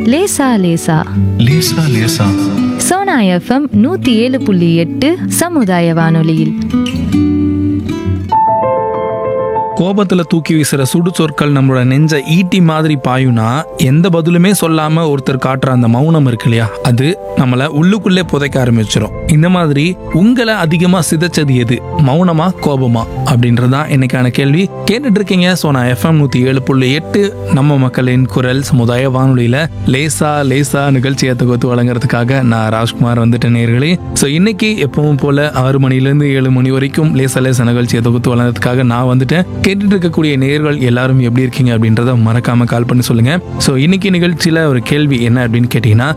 லேசா லேசா லேசா லேசா சோனா எஃப்எம் நூத்தி ஏழு புள்ளி எட்டு சமுதாய வானொலியில் கோபத்துல தூக்கி வீசுற சுடு சொற்கள் நம்மளோட நெஞ்ச ஈட்டி மாதிரி பாயுனா எந்த பதிலுமே சொல்லாம ஒருத்தர் காட்டுற அந்த மௌனம் இருக்கு இல்லையா அது நம்மள உள்ளுக்குள்ளே புதைக்க ஆரம்பிச்சிடும் இந்த மாதிரி உங்களை அதிகமா சிதைச்சது எது மௌனமா கோபமா அப்படின்றதுதான் இன்னைக்கான கேள்வி கேட்டுட்டு இருக்கீங்க ஸோ நான் எஃப்எம் நூத்தி ஏழு புள்ளி எட்டு நம்ம மக்களின் குரல் சமுதாய வானொலியில லேசா லேசா நிகழ்ச்சியை தொகுத்து வழங்குறதுக்காக நான் ராஜ்குமார் வந்துட்டேன் நேர்களே ஸோ இன்னைக்கு எப்பவும் போல ஆறு மணிலேருந்து ஏழு மணி வரைக்கும் லேசா லேசா நிகழ்ச்சியை தொகுத்து வழங்குறதுக்காக நான் வந்துட்டேன் கேட்டுட்டு இருக்கக்கூடிய நேர்கள் எல்லாரும் எப்படி இருக்கீங்க அப்படின்றத மறக்காம கால் பண்ணி சொல்லுங்க ஸோ இன்னைக்கு நிகழ்ச்சியில ஒரு கேள்வி என்ன அப்படின்னு கேட்டீங்கன்னா